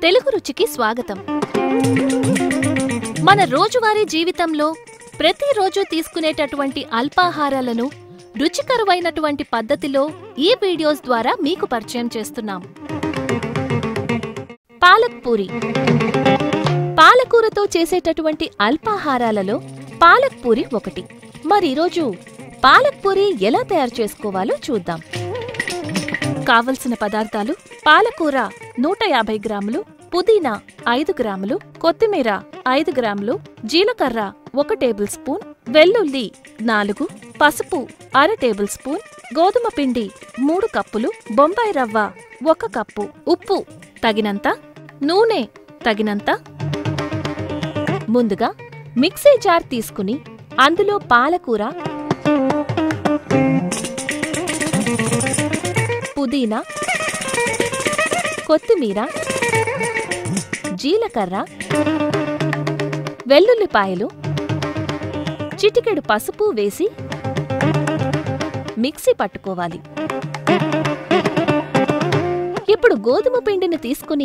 తెలుగు రుచికి స్వాగతం మన రోజువారీ జీవితంలో ప్రతిరోజు తీసుకునేటటువంటి అల్పాహారాలను రుచికరమైనటువంటి పద్ధతిలో ఈ వీడియోస్ ద్వారా మీకు పరిచయం చేస్తున్నాం పాలక్ పూరి పాలకూరతో చేసేటటువంటి అల్పాహారాలలో పాలక్ పూరి ఒకటి మరి ఈరోజు పాలక్ పూరి ఎలా తయారు చేసుకోవాలో చూద్దాం కావలసిన పదార్థాలు పాలకూర నూట యాభై గ్రాములు పుదీనా ఐదు గ్రాములు కొత్తిమీర ఐదు గ్రాములు జీలకర్ర ఒక టేబుల్ స్పూన్ వెల్లుల్లి నాలుగు పసుపు అర టేబుల్ స్పూన్ గోధుమ పిండి మూడు కప్పులు బొంబాయి రవ్వ ఒక కప్పు ఉప్పు తగినంత నూనె తగినంత ముందుగా మిక్సీ జార్ తీసుకుని అందులో పాలకూర పుదీనా కొత్తిమీర జీలకర్ర వెల్లుల్లిపాయలు చిటికెడు పసుపు వేసి మిక్సీ పట్టుకోవాలి ఇప్పుడు గోధుమ పిండిని తీసుకుని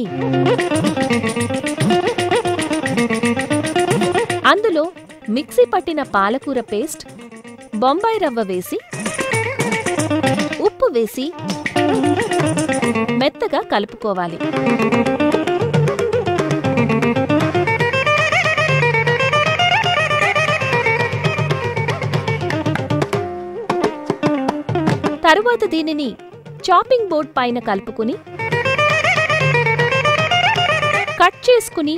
అందులో మిక్సీ పట్టిన పాలకూర పేస్ట్ బొంబాయి రవ్వ వేసి ఉప్పు వేసి మెత్తగా కలుపుకోవాలి తరువాత దీనిని చాపింగ్ బోర్డ్ పైన కలుపుకుని కట్ చేసుకుని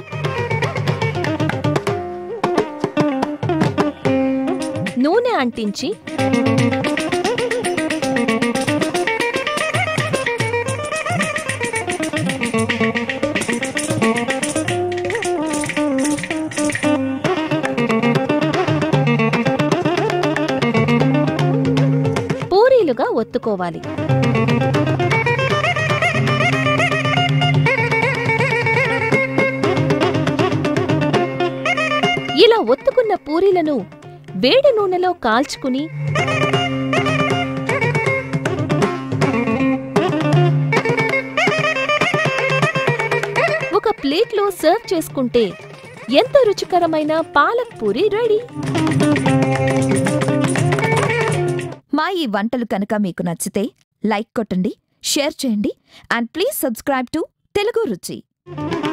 నూనె అంటించి పూరీలుగా ఒత్తుకోవాలి ఇలా ఒత్తుకున్న పూరీలను వేడి నూనెలో కాల్చుకుని ఒక ప్లేట్లో సర్వ్ చేసుకుంటే ఎంతో రుచికరమైన పాలక్ పూరి రెడీ మా ఈ వంటలు కనుక మీకు నచ్చితే లైక్ కొట్టండి షేర్ చేయండి and please subscribe to Telugu రుచి